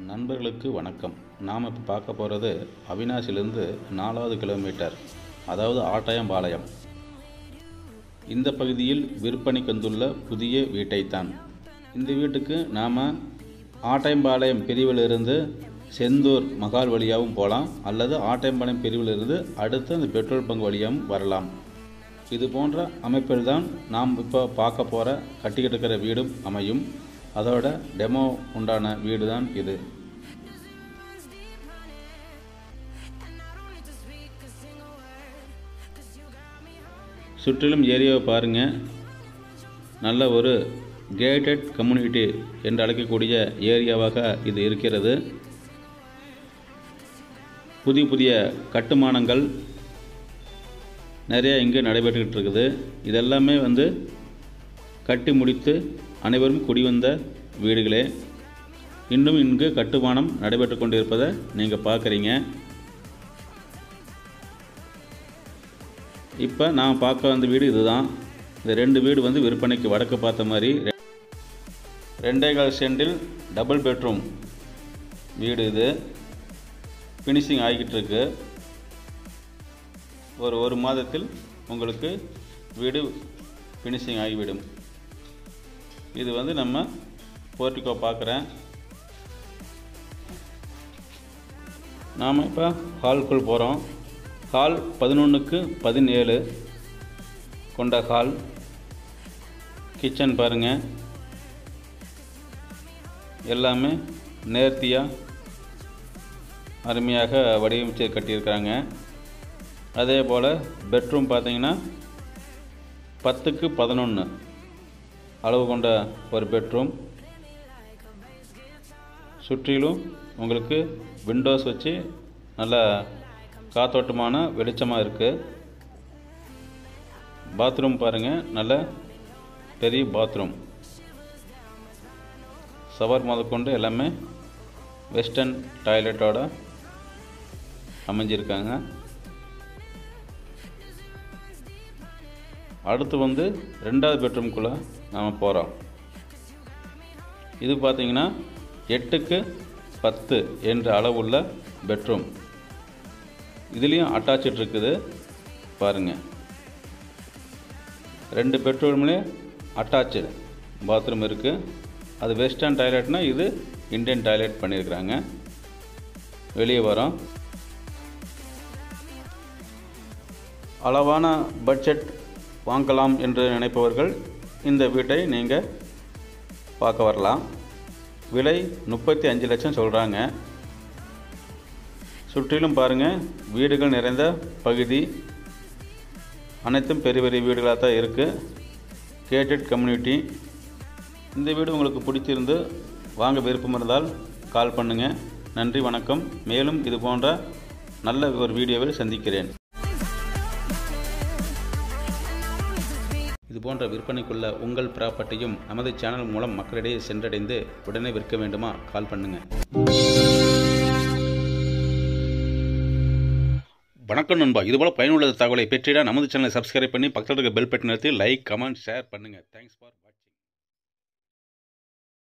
நண்பர்களுக்கு வணக்கம் நாம் இப்போ பார்க்க போகிறது அவினாசிலிருந்து நாலாவது கிலோமீட்டர் அதாவது ஆட்டாயம்பாளையம் இந்த பகுதியில் விற்பனைக்கு வந்துள்ள புதிய வீட்டைத்தான் இந்த வீட்டுக்கு நாம் ஆட்டாயம்பாளையம் பிரிவிலிருந்து செந்தூர் மகால் வழியாகவும் போகலாம் அல்லது ஆட்டாயம்பாளையம் பிரிவிலிருந்து அடுத்து அந்த பெட்ரோல் பங்க் வழியாகவும் வரலாம் இது போன்ற அமைப்பில் தான் நாம் இப்போ பார்க்க போகிற கட்டிக்கிட்டு இருக்கிற வீடும் அமையும் அதோட டெமோ உண்டான வீடு தான் இது சுற்றிலும் ஏரியாவை பாருங்கள் நல்ல ஒரு கேட்டட் கம்யூனிட்டி என்று அழைக்கக்கூடிய ஏரியாவாக இது இருக்கிறது புதிய புதிய கட்டுமானங்கள் நிறைய இங்கே நடைபெற்றுக்கிட்டு இருக்குது இதெல்லாமே வந்து கட்டி முடித்து அனைவரும் குடிவந்த வீடுகளே இன்னும் இங்கு கட்டுமானம் நடைபெற்று கொண்டிருப்பதை நீங்கள் பார்க்குறீங்க இப்போ நான் பார்க்க வந்த வீடு இதுதான் இந்த ரெண்டு வீடு வந்து விற்பனைக்கு வடக்கு பார்த்த மாதிரி ரெ- ரெண்டே கால் சென்டில் டபுள் பெட்ரூம் வீடு இது ஃபினிஷிங் ஆகிக்கிட்டு இருக்கு ஒரு ஒரு மாதத்தில் உங்களுக்கு வீடு ஃபினிஷிங் ஆகிவிடும் இது வந்து நம்ம போர்ட்டிகோ பார்க்குறேன் நாம் இப்போ ஹால்குள் போகிறோம் ஹால் பதினொன்றுக்கு பதினேழு கொண்ட ஹால் கிச்சன் பாருங்கள் எல்லாமே நேர்த்தியாக அருமையாக வடிவமைச்சு கட்டியிருக்காங்க அதே போல் பெட்ரூம் பார்த்தீங்கன்னா பத்துக்கு பதினொன்று அளவு கொண்ட ஒரு பெட்ரூம் சுற்றிலும் உங்களுக்கு விண்டோஸ் வச்சு நல்ல காத்தோட்டமான வெளிச்சமாக இருக்குது பாத்ரூம் பாருங்கள் நல்ல பெரிய பாத்ரூம் சவர் முதற்கொண்டு எல்லாமே வெஸ்டர்ன் டாய்லெட்டோட அமைஞ்சிருக்காங்க அடுத்து வந்து ரெண்டாவது பெட்ரூம்குள்ளே நாம் போகிறோம் இது பார்த்தீங்கன்னா எட்டுக்கு பத்து என்ற அளவுள்ள பெட்ரூம் இதுலேயும் அட்டாச்சு இருக்குது பாருங்கள் ரெண்டு பெட்ரூம்லேயே அட்டாச்சு பாத்ரூம் இருக்குது அது வெஸ்டர்ன் டாய்லெட்னால் இது இந்தியன் டாய்லெட் பண்ணியிருக்கிறாங்க வெளியே வரோம் அளவான பட்ஜெட் வாங்கலாம் என்று நினைப்பவர்கள் இந்த வீட்டை நீங்கள் பார்க்க வரலாம் விலை முப்பத்தி அஞ்சு லட்சம் சொல்கிறாங்க சுற்றிலும் பாருங்கள் வீடுகள் நிறைந்த பகுதி அனைத்தும் பெரிய பெரிய வீடுகளாக தான் இருக்குது கேட்டட் கம்யூனிட்டி இந்த வீடு உங்களுக்கு பிடிச்சிருந்து வாங்க விருப்பம் இருந்தால் கால் பண்ணுங்கள் நன்றி வணக்கம் மேலும் இது போன்ற நல்ல ஒரு வீடியோவில் சந்திக்கிறேன் இது போன்ற விற்பனைக்குள்ள உங்கள் ப்ராப்பர்ட்டியும் நமது சேனல் மூலம் மக்களிடையே சென்றடைந்து உடனே விற்க வேண்டுமா கால் பண்ணுங்கள் வணக்கம் நண்பா இதுபோல் பயனுள்ள தகவலை பெற்றிட நமது சேனலை சப்ஸ்கிரைப் பண்ணி பக்கத்தில் இருக்க பெல் பட்டன் நிறுத்தி லைக் கமெண்ட் ஷேர் பண்ணுங்கள் தேங்க்ஸ் ஃபார்